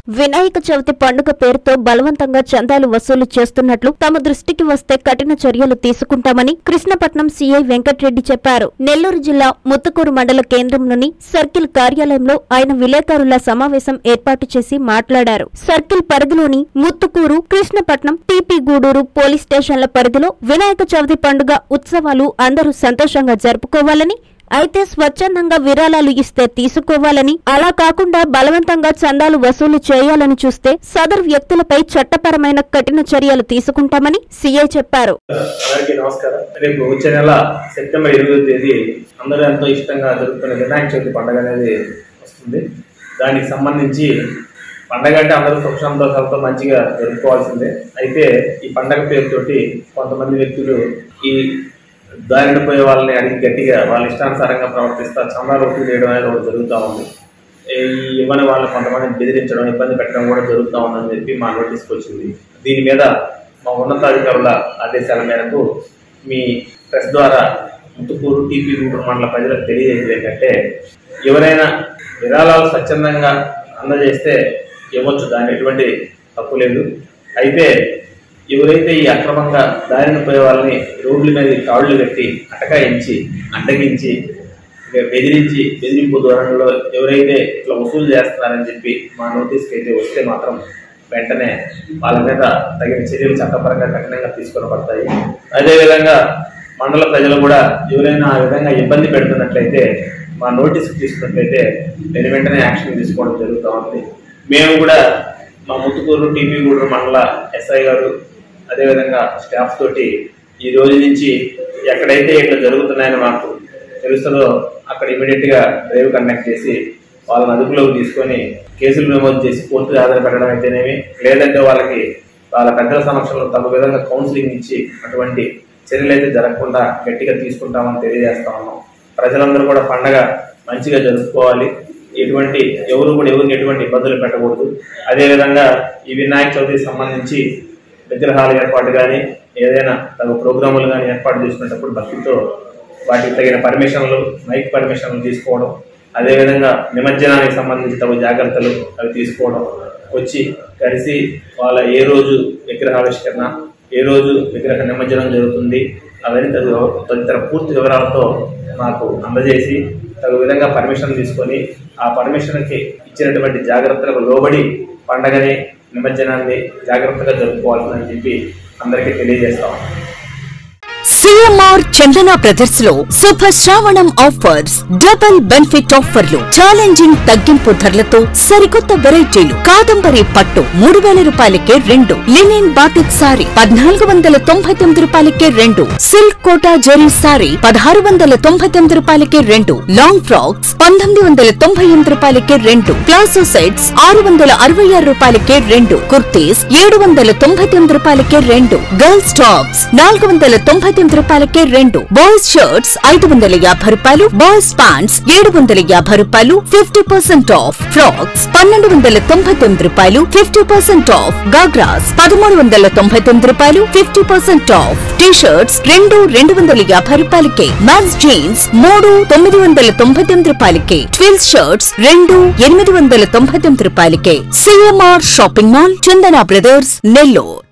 వినాయక చవితి పండుగ పేరుతో బలవంతంగా చందాలు వసూలు చేస్తున్నట్లు తమ దృష్టికి వస్తే కఠిన చర్యలు తీసుకుంటామని కృష్ణపట్నం సీఐ వెంకట్రెడ్డి చెప్పారు నెల్లూరు జిల్లా ముత్తుకూరు మండల కేంద్రంలోని సర్కిల్ కార్యాలయంలో ఆయన విలేకరుల సమావేశం ఏర్పాటు చేసి మాట్లాడారు సర్కిల్ పరిధిలోని ముత్తుకూరు కృష్ణపట్నం టీపీ గూడూరు పోలీస్ స్టేషన్ల పరిధిలో వినాయక చవితి పండుగ ఉత్సవాలు అందరూ సంతోషంగా జరుపుకోవాలని అయితే స్వచ్ఛందంగా విరాళాలు ఇస్తే తీసుకోవాలని అలా కాకుండా బలవంతంగా చందాలు వసూలు చేయాలని చూస్తే సదరు వ్యక్తులపై చట్టపరమైన కఠిన చర్యలు తీసుకుంటామని సీఐ చెప్పారు అందరికీ నమస్కారం రేపు వచ్చే నెల సెప్టెంబర్ ఎనిమిదో తేదీ అందరూ ఎంతో ఇష్టంగా జరుగుతున్న వినాయక చవితి పండుగ అనేది వస్తుంది దానికి సంబంధించి పండగ అంటే అందరూ సుఖ సంతోషాలతో మంచిగా జరుపుకోవాల్సిందే అయితే ఈ పండగ పేరుతోటి కొంతమంది వ్యక్తులు ఈ దారిన పోయే వాళ్ళని అడిగి గట్టిగా వాళ్ళ ఇష్టానుసారంగా ప్రవర్తిస్తా చందాలు వసూలు చేయడం అనేది ఒకటి జరుగుతూ ఉంది ఈ ఇవ్వని వాళ్ళని కొంతమంది బెదిరించడం ఇబ్బంది పెట్టడం కూడా జరుగుతూ ఉందని చెప్పి మా నోటీస్కి వచ్చింది దీని మీద మా ఉన్నతాధికారుల ఆదేశాల మేరకు మీ ప్రెస్ ద్వారా ముత్తుకూరు టీపీ గూడూరు మండల ప్రజలకు తెలియజేసేది ఏంటంటే ఎవరైనా విరాళాలు స్వచ్ఛందంగా అందజేస్తే ఇవ్వచ్చు దాని ఎటువంటి తప్పు లేదు అయితే ఎవరైతే ఈ అక్రమంగా దారిన పోయే వాళ్ళని రోడ్ల మీద తాళ్లు కట్టి అటకాయించి అడ్డగించి ఇక బెదిరించి బెదిరింపు ధోరణిలో ఎవరైతే ఇట్లా వసూలు చేస్తున్నారని చెప్పి మా నోటీస్కి అయితే వస్తే మాత్రం వెంటనే వాళ్ళ మీద తగిన చర్యలు చట్టపరంగా కఠినంగా తీసుకొని పడతాయి అదేవిధంగా మండల ప్రజలు కూడా ఎవరైనా ఆ విధంగా ఇబ్బంది పెడుతున్నట్లయితే మా నోటీస్ తీసుకున్నట్లయితే వెను వెంటనే యాక్షన్ తీసుకోవడం జరుగుతూ ఉంది మేము కూడా మా ముత్తుకూరు టీపీ గూడూరు మండల ఎస్ఐ గారు అదేవిధంగా స్టాఫ్ తోటి ఈ రోజు నుంచి ఎక్కడైతే ఇట్లా జరుగుతున్నాయని మాకు తెలుస్తుందో అక్కడ ఇమీడియట్ గా డ్రైవ్ కండక్ట్ చేసి వాళ్ళని అదుపులోకి తీసుకొని కేసులు నమోదు చేసి కోర్టు ఆధార పెట్టడం అయితేనేమి లేదంటే వాళ్ళకి వాళ్ళ పెద్దల సమక్షంలో తమ విధంగా కౌన్సిలింగ్ ఇచ్చి అటువంటి చర్యలు అయితే జరగకుండా గట్టిగా తీసుకుంటామని తెలియజేస్తా ఉన్నాం ప్రజలందరూ కూడా పండగ మంచిగా జరుపుకోవాలి ఎటువంటి ఎవరు కూడా ఎవరికి ఎటువంటి ఇబ్బందులు పెట్టకూడదు అదేవిధంగా ఈ వినాయక చవితికి సంబంధించి విగ్రహాల ఏర్పాటు కానీ ఏదైనా తగు ప్రోగ్రాములు కానీ ఏర్పాటు చేసుకునేటప్పుడు భక్తితో వాటికి తగిన పర్మిషన్లు మైక్ పర్మిషన్లు తీసుకోవడం అదేవిధంగా నిమజ్జనానికి సంబంధించి తగు జాగ్రత్తలు అవి తీసుకోవడం వచ్చి కలిసి వాళ్ళ ఏ రోజు విగ్రహావిష్కరణ ఏ రోజు విగ్రహ నిమజ్జనం జరుగుతుంది అవన్నీ తగు తదితర పూర్తి వివరాలతో మాకు అందజేసి తగు విధంగా పర్మిషన్ తీసుకొని ఆ పర్మిషన్కి ఇచ్చినటువంటి జాగ్రత్తలకు లోబడి పండగని నిమజ్జనాన్ని జాగ్రత్తగా జరుపుకోవాలని చెప్పి అందరికీ తెలియజేస్తాం సిఎంఆర్ చందన బ్రదర్స్ లో శుభ శ్రావణం ఆఫర్స్ డబుల్ బెనిఫిట్ ఆఫర్లు ఛాలెంజింగ్ తగ్గింపు ధరలతో సరికొత్త వెరైటీలు కాదంబరి పట్టు మూడు వేల రూపాయలకే రెండు లినిన్ బాటిక్ సారీ పద్నాలుగు వందల తొంభై తొమ్మిది రూపాయలకే రెండు సిల్క్ కోటా జెరీ సారీ పదహారు వందల తొంభై తొమ్మిది రూపాయలకే రెండు లాంగ్ ఫ్రాక్స్ పంతొమ్మిది వందల తొంభై ఎనిమిది రూపాయలకే రెండు ప్లాసో సెట్స్ ఆరు వందల అరవై ఆరు రూపాయలకే రెండు కుర్తీస్ ఏడు వందల తొంభై తొమ్మిది రూపాయలకే రెండు గర్ల్స్ టాప్స్ నాలుగు వందల తొంభై తొమ్మిది రూపాయలకే రెండు బాయ్స్ షర్ట్స్ ఐదు వందల యాభై రూపాయలు బాయ్స్ ప్యాంట్స్ ఏడు వందల యాభై రూపాయలు ఫిఫ్టీ పర్సెంట్ ఆఫ్ ఫ్రాక్స్ పన్నెండు వందల తొంభై తొమ్మిది రూపాయలు ఫిఫ్టీ పర్సెంట్ ఆఫ్ గాగ్రాస్ పదమూడు వందల తొంభై తొమ్మిది రూపాయలు fifty percent off T shirts రెండు రెండు వందల యాభై రూపాయలకే మ్యాన్స్ జీన్స్ మూడు తొమ్మిది వందల తొంభై తొమ్మిది రూపాయలకే ట్విల్స్ షర్ట్స్ రెండు ఎనిమిది వందల తొంభై తొమ్మిది రూపాయలకే CMR shopping mall Chandana brothers Nellore